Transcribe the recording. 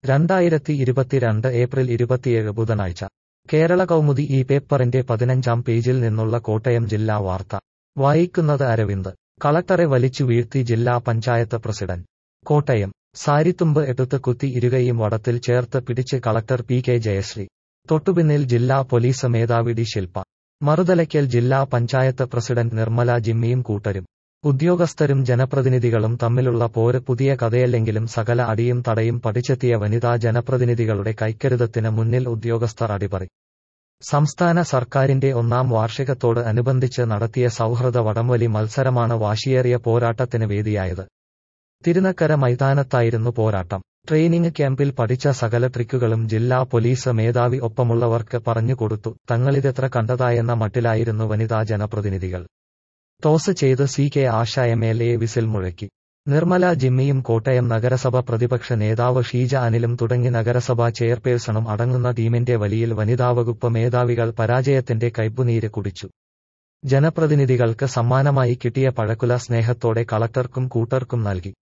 രണ്ടായിരത്തി ഇരുപത്തിരണ്ട് ഏപ്രിൽ ഇരുപത്തിയേഴ് ബുധനാഴ്ച കേരള കൗമുദി ഈ പേപ്പറിന്റെ പതിനഞ്ചാം പേജിൽ നിന്നുള്ള കോട്ടയം ജില്ലാ വാർത്ത വായിക്കുന്നത് അരവിന്ദ് കളക്ടറെ വലിച്ചു വീഴ്ത്തി ജില്ലാ പഞ്ചായത്ത് പ്രസിഡന്റ് കോട്ടയം സാരിത്തുമ്പ് എടുത്ത് കുത്തി ഇരുകയും വടത്തിൽ ചേർത്ത് പിടിച്ച് കളക്ടർ പി കെ ജയശ്രീ തൊട്ടുപിന്നിൽ ജില്ലാ പോലീസ് മേധാവി ഡി ശില്പ മറുതലയ്ക്കൽ ജില്ലാ പഞ്ചായത്ത് പ്രസിഡന്റ് നിർമ്മല ജിമ്മിയും കൂട്ടരും ഉദ്യോഗസ്ഥരും ജനപ്രതിനിധികളും തമ്മിലുള്ള പോര് പുതിയ കഥയല്ലെങ്കിലും സകല അടിയും തടയും പഠിച്ചെത്തിയ വനിതാ ജനപ്രതിനിധികളുടെ കൈക്കരുതത്തിന് മുന്നിൽ ഉദ്യോഗസ്ഥർ അടിപറി സംസ്ഥാന സർക്കാരിന്റെ ഒന്നാം വാർഷികത്തോട് അനുബന്ധിച്ച് നടത്തിയ സൗഹൃദ വടംവലി മത്സരമാണ് വാശിയേറിയ പോരാട്ടത്തിന് വേദിയായത് തിരുനക്കര മൈതാനത്തായിരുന്നു പോരാട്ടം ട്രെയിനിങ് ക്യാമ്പിൽ പഠിച്ച സകല ട്രിക്കുകളും ജില്ലാ പോലീസ് മേധാവി ഒപ്പമുള്ളവർക്ക് പറഞ്ഞുകൊടുത്തു തങ്ങളിതെത്ര കണ്ടതായെന്ന മട്ടിലായിരുന്നു വനിതാ ജനപ്രതിനിധികൾ ടോസ് ചെയ്ത് C K Asha M L A whistle മുഴക്കി നിർമ്മല ജിമ്മിയും കോട്ടയം നഗരസഭ പ്രതിപക്ഷ നേതാവ് ഷീജ അനിലും തുടങ്ങി നഗരസഭാ ചെയർപേഴ്സണും അടങ്ങുന്ന ടീമിന്റെ വലിയിൽ വനിതാവകുപ്പ് മേധാവികൾ പരാജയത്തിന്റെ കൈപ്പുനീര് കുടിച്ചു ജനപ്രതിനിധികൾക്ക് സമ്മാനമായി കിട്ടിയ പഴക്കുല സ്നേഹത്തോടെ കളക്ടർക്കും കൂട്ടർക്കും നൽകി